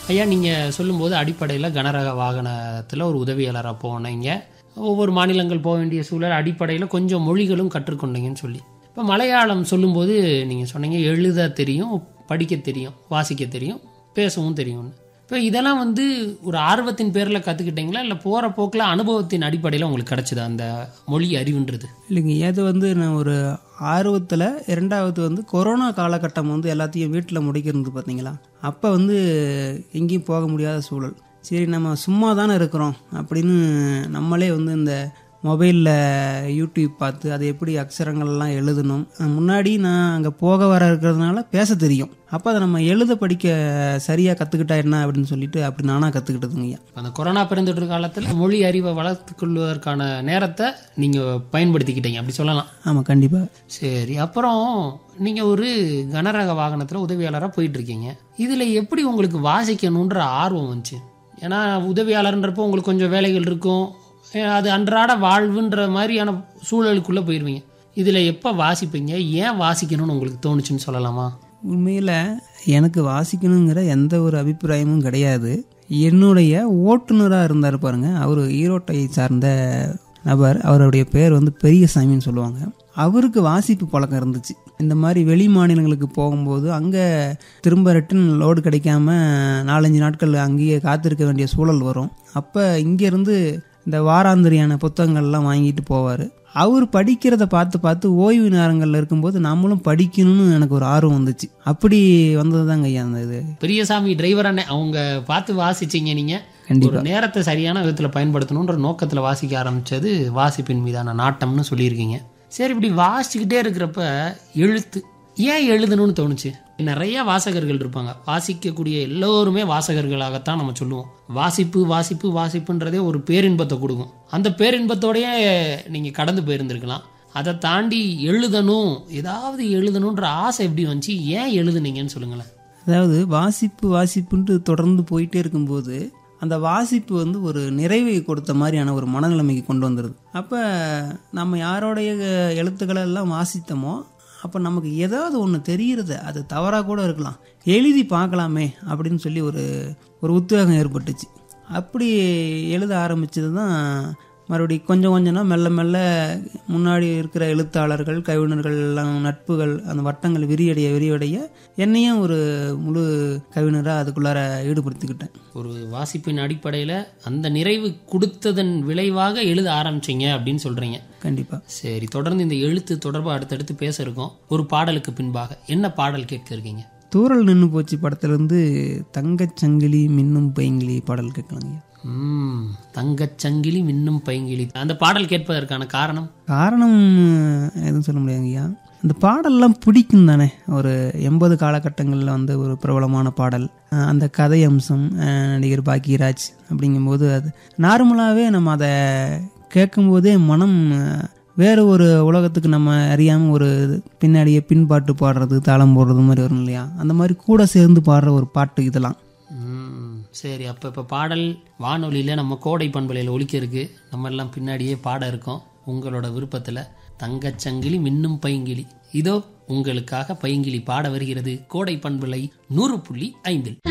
ஐயா நீங்கள் சொல்லும்போது அடிப்படையில் கனரக வாகனத்தில் ஒரு உதவியாளராக போனீங்க ஒவ்வொரு மாநிலங்கள் போக வேண்டிய சூழல் அடிப்படையில் கொஞ்சம் மொழிகளும் கற்றுக்கொண்டீங்கன்னு சொல்லி இப்போ மலையாளம் சொல்லும்போது நீங்கள் சொன்னீங்க எழுத தெரியும் படிக்க தெரியும் வாசிக்க தெரியும் பேசவும் தெரியும்னு இப்போ இதெல்லாம் வந்து ஒரு ஆர்வத்தின் பேரில் கற்றுக்கிட்டீங்களா இல்லை போகிற போக்கில் அனுபவத்தின் அடிப்படையில் உங்களுக்கு கிடைச்சதா அந்த மொழி அறிவுன்றது இல்லைங்க அது வந்து நான் ஒரு ஆர்வத்தில் இரண்டாவது வந்து கொரோனா காலகட்டம் வந்து எல்லாத்தையும் வீட்டில் முடிக்கிறது பார்த்தீங்களா அப்போ வந்து எங்கேயும் போக முடியாத சூழல் சரி நம்ம சும்மா தானே இருக்கிறோம் அப்படின்னு நம்மளே வந்து இந்த மொபைலில் யூடியூப் பார்த்து அது எப்படி அக்ஷரங்கள்லாம் எழுதணும் முன்னாடி நான் அங்கே போக வர இருக்கிறதுனால பேச தெரியும் அப்போ அதை நம்ம எழுத படிக்க சரியாக கற்றுக்கிட்டா என்ன அப்படின்னு சொல்லிட்டு அப்படி நானாக கற்றுக்கிட்டதுங்க ஐயா அந்த கொரோனா பெருந்தொற்று காலத்தில் மொழி அறிவை வளர்த்துக் கொள்வதற்கான நேரத்தை நீங்கள் பயன்படுத்திக்கிட்டீங்க அப்படி சொல்லலாம் ஆமாம் கண்டிப்பாக சரி அப்புறம் நீங்கள் ஒரு கனரக வாகனத்தில் உதவியாளராக போயிட்டு இருக்கீங்க இதில் எப்படி உங்களுக்கு வாசிக்கணுன்ற ஆர்வம் வந்துச்சு ஏன்னா உதவியாளர்ன்றப்போ உங்களுக்கு கொஞ்சம் வேலைகள் இருக்கும் ஏன் அது அன்றாட வாழ்வுன்ற மாதிரியான சூழலுக்குள்ளே போயிடுவீங்க இதில் எப்போ வாசிப்பீங்க ஏன் வாசிக்கணும்னு உங்களுக்கு தோணுச்சுன்னு சொல்லலாமா உண்மையில் எனக்கு வாசிக்கணுங்கிற எந்த ஒரு அபிப்பிராயமும் கிடையாது என்னுடைய ஓட்டுநராக இருந்தார் பாருங்க அவர் ஈரோட்டை சார்ந்த நபர் அவருடைய பேர் வந்து பெரியசாமின்னு சொல்லுவாங்க அவருக்கு வாசிப்பு பழக்கம் இருந்துச்சு இந்த மாதிரி வெளி மாநிலங்களுக்கு போகும்போது அங்கே திரும்ப ரிட்டன் லோடு கிடைக்காம நாலஞ்சு நாட்கள் அங்கேயே காத்திருக்க வேண்டிய சூழல் வரும் அப்போ இங்கேருந்து இந்த வாராந்திரியான புத்தகங்கள்லாம் வாங்கிட்டு போவார் அவர் படிக்கிறத பார்த்து பார்த்து ஓய்வு நேரங்களில் இருக்கும்போது நம்மளும் படிக்கணும்னு எனக்கு ஒரு ஆர்வம் வந்துச்சு அப்படி வந்தது தாங்க ஐயா அந்த இது பெரியசாமி டிரைவரானே அவங்க பார்த்து வாசிச்சீங்க நீங்கள் ஒரு நேரத்தை சரியான விதத்தில் பயன்படுத்தணுன்ற நோக்கத்தில் வாசிக்க ஆரம்பிச்சது வாசிப்பின் மீதான நாட்டம்னு சொல்லியிருக்கீங்க சரி இப்படி வாசிச்சுக்கிட்டே இருக்கிறப்ப எழுத்து ஏன் எழுதணும்னு தோணுச்சு நிறைய வாசகர்கள் இருப்பாங்க வாசிக்கக்கூடிய எல்லோருமே வாசகர்களாகத்தான் நம்ம சொல்லுவோம் வாசிப்பு வாசிப்பு வாசிப்புன்றதே ஒரு பேரின்பத்தை கொடுக்கும் அந்த பேரின்பத்தோடயே நீங்கள் கடந்து போயிருந்திருக்கலாம் அதை தாண்டி எழுதணும் ஏதாவது எழுதணுன்ற ஆசை எப்படி வந்துச்சு ஏன் எழுதுனீங்கன்னு சொல்லுங்களேன் அதாவது வாசிப்பு வாசிப்புன்ட்டு தொடர்ந்து போயிட்டே இருக்கும்போது அந்த வாசிப்பு வந்து ஒரு நிறைவை கொடுத்த மாதிரியான ஒரு மனநிலைமைக்கு கொண்டு வந்துடுது அப்போ நம்ம யாரோடைய எழுத்துக்களை எல்லாம் வாசித்தோமோ அப்போ நமக்கு ஏதாவது ஒன்று தெரிகிறது அது தவறாக கூட இருக்கலாம் எழுதி பார்க்கலாமே அப்படின்னு சொல்லி ஒரு ஒரு உத்வேகம் ஏற்பட்டுச்சு அப்படி எழுத ஆரம்பிச்சது தான் மறுபடி கொஞ்சம் கொஞ்சம்னா மெல்ல மெல்ல முன்னாடி இருக்கிற எழுத்தாளர்கள் கவிஞர்கள் எல்லாம் நட்புகள் அந்த வட்டங்கள் விரியடைய விரியடைய என்னையும் ஒரு முழு கவிஞராக அதுக்குள்ளார ஈடுபடுத்திக்கிட்டேன் ஒரு வாசிப்பின் அடிப்படையில் அந்த நிறைவு கொடுத்ததன் விளைவாக எழுத ஆரம்பிச்சீங்க அப்படின்னு சொல்கிறீங்க கண்டிப்பாக சரி தொடர்ந்து இந்த எழுத்து தொடர்பாக அடுத்தடுத்து பேச இருக்கோம் ஒரு பாடலுக்கு பின்பாக என்ன பாடல் கேட்க இருக்கீங்க தூரல் நின்று போச்சு படத்துலேருந்து தங்கச்சங்கிலி மின்னும் பைங்கிலி பாடல் கேட்கலாங்க ம் தங்கச்சங்கிலி மின்னும் பைங்கிலி அந்த பாடல் கேட்பதற்கான காரணம் காரணம் எதுவும் சொல்ல முடியாதுங்கய்யா அந்த பாடல்லாம் பிடிக்கும் தானே ஒரு எண்பது காலகட்டங்களில் வந்து ஒரு பிரபலமான பாடல் அஹ் அந்த கதை அம்சம் அஹ் நடிகர் பாக்கியராஜ் அப்படிங்கும்போது அது நார்மலாகவே நம்ம அதை கேட்கும்போதே மனம் அஹ், வேறு ஒரு உலகத்துக்கு நம்ம அறியாமல் ஒரு பின்னாடியே பின்பாட்டு பாடுறது தாளம் போடுறது மாதிரி வரும் இல்லையா அந்த மாதிரி கூட சேர்ந்து பாடுற ஒரு பாட்டு இதெல்லாம் ம், சரி அப்போ இப்போ பாடல் வானொலியில் நம்ம கோடை பண்பலையில் ஒலிக்க இருக்கு நம்ம எல்லாம் பின்னாடியே பாட இருக்கோம் உங்களோட விருப்பத்தில் தங்கச்சங்கிலி மின்னும் பைங்கிலி இதோ உங்களுக்காக பைங்கிலி பாட வருகிறது கோடை பண்பலை நூறு புள்ளி ஐந்தில்